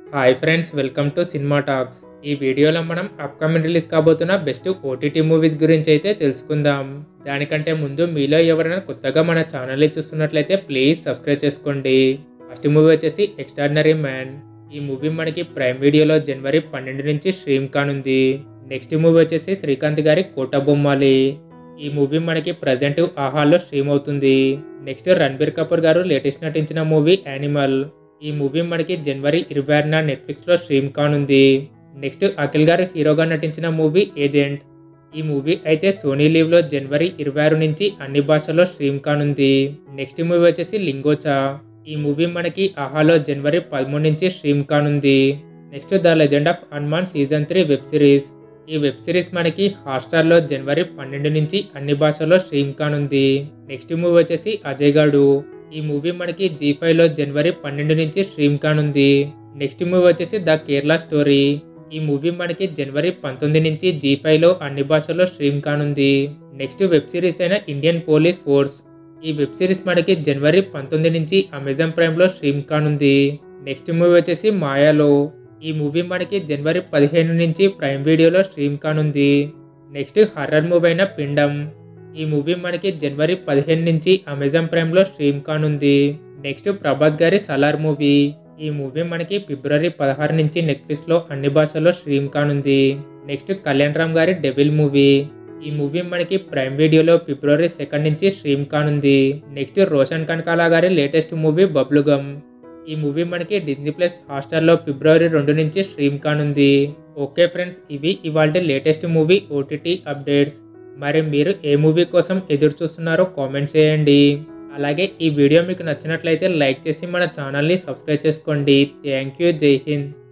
hi friends welcome to cinema talks ఈ వీడియోలో మనం అప్కమింగ్ రిలీజ్ కాబోతున్న బెస్ట్ ఓటీటీ మూవీస్ గురించి అయితే తెలుసుకుందాం దానికంటే ముందు మీలో ఎవరైనా కొత్తగా మన ఛానల్ని చూస్తున్నట్లయితే ప్లీజ్ సబ్స్క్రైబ్ చేసుకోండి ఫస్ట్ మూవీ వచ్చేసి ఎక్స్ట్రాడినరీ మ్యాన్ ఈ మూవీ మనకి ప్రైమ్ వీడియోలో జనవరి పన్నెండు నుంచి స్ట్రీమ్ కానుంది నెక్స్ట్ మూవీ వచ్చేసి శ్రీకాంత్ గారి కోట బొమ్మాలి ఈ మూవీ మనకి ప్రజెంట్ ఆహాల్లో స్ట్రీమ్ అవుతుంది నెక్స్ట్ రణబీర్ కపూర్ గారు లేటెస్ట్ నటించిన మూవీ యానిమల్ ఈ మూవీ మనకి జనవరి ఇరవై ఆరున నెట్ఫ్లిక్స్లో స్ట్రీమ్ కానుంది నెక్స్ట్ అఖిల్ గారు హీరోగా నటించిన మూవీ ఏజెంట్ ఈ మూవీ అయితే సోనీ లీవ్లో జనవరి ఇరవై ఆరు నుంచి అన్ని భాషల్లో స్ట్రీమ్ కానుంది నెక్స్ట్ మూవీ వచ్చేసి లింగోచా ఈ మూవీ మనకి ఆహాలో జనవరి పదమూడు నుంచి స్ట్రీమ్ కానుంది next the legend of Hanuman season three web series ఈ వెబ్ సిరీస్ మనకి హాట్స్టార్లో జనవరి పన్నెండు నుంచి అన్ని భాషల్లో స్ట్రీమ్ కానుంది నెక్స్ట్ మూవీ వచ్చేసి అజయ్ గాడు ఈ మూవీ మనకి జీ ఫైవ్లో జనవరి పన్నెండు నుంచి స్ట్రీమ్ కానుంది నెక్స్ట్ మూవీ వచ్చేసి ద కేరళ స్టోరీ ఈ మూవీ మనకి జనవరి పంతొమ్మిది నుంచి జీ ఫైవ్లో అన్ని భాషల్లో స్ట్రీమ్ కానుంది నెక్స్ట్ వెబ్ సిరీస్ అయిన ఇండియన్ పోలీస్ ఫోర్స్ ఈ వెబ్ సిరీస్ మనకి జనవరి పంతొమ్మిది నుంచి అమెజాన్ ప్రైమ్లో స్ట్రీమ్ కానుంది నెక్స్ట్ మూవీ వచ్చేసి మాయాలో ఈ మూవీ మనకి జనవరి పదిహేను నుంచి ప్రైమ్ వీడియోలో స్ట్రీమ్ కానుంది నెక్స్ట్ హర్రర్ మూవీ అయిన పిండం ఈ మూవీ మనకి జనవరి పదిహేను నుంచి అమెజాన్ ప్రైమ్లో స్ట్రీమ్ కానుంది నెక్స్ట్ ప్రభాస్ గారి సలార్ మూవీ ఈ మూవీ మనకి ఫిబ్రవరి పదహారు నుంచి నెట్ఫ్లిక్స్లో అన్ని భాషల్లో స్ట్రీమ్ కానుంది నెక్స్ట్ కళ్యాణ్ రామ్ గారి డెవిల్ మూవీ ఈ మూవీ మనకి ప్రైమ్ వీడియోలో ఫిబ్రవరి సెకండ్ నుంచి స్ట్రీమ్ కానుంది నెక్స్ట్ రోషన్ కనకాల గారి లేటెస్ట్ మూవీ బబ్లుగమ్ ఈ మూవీ మనకి డిజ్నీ ప్లస్ హాట్స్టార్లో ఫిబ్రవరి రెండు నుంచి స్ట్రీమ్ కానుంది ఓకే ఫ్రెండ్స్ ఇవి ఇవాళ లేటెస్ట్ మూవీ ఓటీటీ అప్డేట్స్ మరి మీరు ఏ మూవీ కోసం ఎదురు చూస్తున్నారో కామెంట్ చేయండి అలాగే ఈ వీడియో మీకు నచ్చినట్లయితే లైక్ చేసి మన ఛానల్ని సబ్స్క్రైబ్ చేసుకోండి థ్యాంక్ యూ జై హింద్